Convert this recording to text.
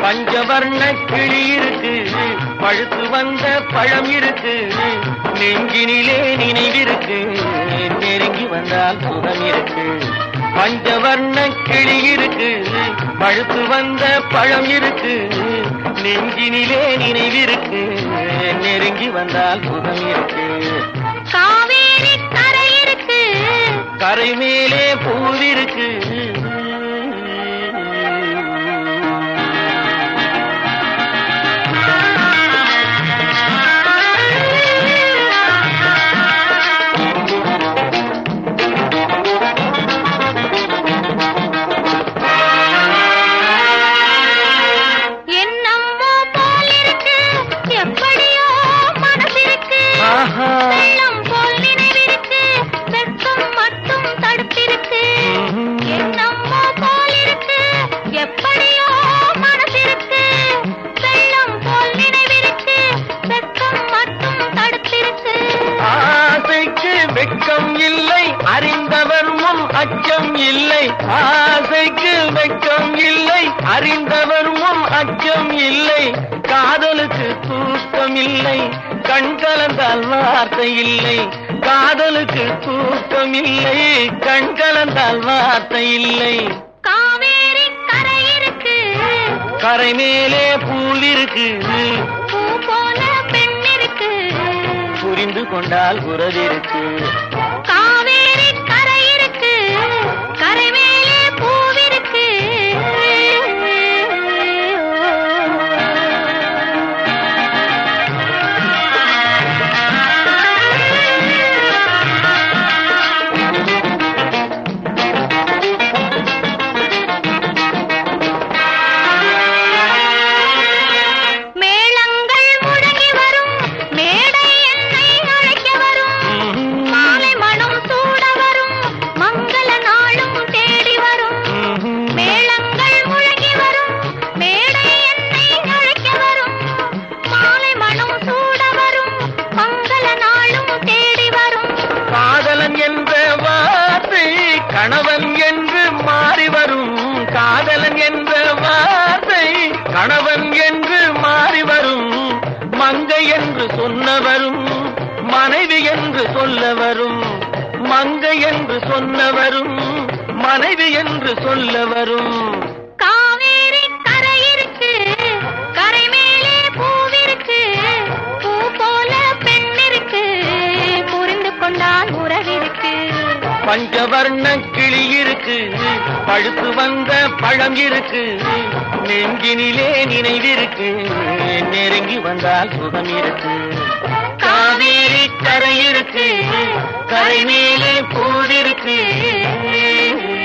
பஞ்சவர்ண கிளி இருக்கு பழுத்து வந்த பழம் இருக்கு நெஞ்சினிலே நினைவிருக்கு நெருங்கி வந்தால் சுகம் இருக்கு பஞ்சவர்ண கிளி இருக்கு பழுத்து வந்த பழம் இருக்கு நெஞ்சினிலே நினைவிருக்கு நெருங்கி வந்தால் சுகம் இருக்கு காவேரி கரை இருக்கு கரை மேலே பூவிருக்கு என்னம்மோ போல் இருக்கு எப்படியோ மனசிருக்கு ஆஹா வெள்ளம் போல் நினைவிருக்கு வெட்கம் மட்டும் தடுத்திருக்கு என்னம்மோ போல் இருக்கு எப்படியோ மனசிருக்கு வெள்ளம் போல் நினைவிருக்கு வெட்கம் மட்டும் தடுத்திருக்கு ஆசைக்கு வெட்கம் இல்லை அறிந்தவர் முன் அச்சம் இல்லை ஆசைக்கு வெட்கம் இல்லை அறிந்தவர் முன் அச்சம் இல்லை காதலுக்கு தூக்கம் இல்லை கண் கலந்தால் வார்த்தை இல்லை காதலுக்கு தூக்கம் இல்லை கண் கலந்தால் வார்த்தை இல்லை காவேரி கரை இருக்கு கரை மேலே பூவிருக்கு பூ போல பெண் இருக்கு புரிந்து கொண்டால் உறவிருக்கு காவேரி கரை இருக்கு கரை மேலே பூவிருக்கு மேளங்கள் முழங்கி வரும் மேடை என்னை அழைக்க வரும் மாலை மனம் சூட வரும் மங்கள நாளும் தேடி வரும் மேளங்கள் முழங்கி வரும் மேடை என்னை அழைக்க வரும் மாலை மனம் சூட வரும் மங்கள நாளும் தேடி வரும் காதலன் என்ற வார்த்தை கணவன் என்று மாறி வரும் காதலன் என்ற வார்த்தை கணவன் என்று மாறி வரும் மங்கை என்று சொன்னவரும் மனைவி என்று சொல்ல வரும் மங்கை என்று சொன்னவரும் மனைவி என்று சொல்ல வரும் காவேரி கரை இருக்கு கரை மேலே பூவிருக்கு பூ போல பெண் இருக்கு புரிந்து கொண்டால் உறவிருக்கு பஞ்சவர்ண கிளி இருக்கு பழுத்து வந்த பழம் இருக்கு நெஞ்சினிலே நினைவிருக்கு நெருங்கி வந்தால் சுகம் இருக்கு காவேரி கரை இருக்கு கரை மேலே பூவிருக்கு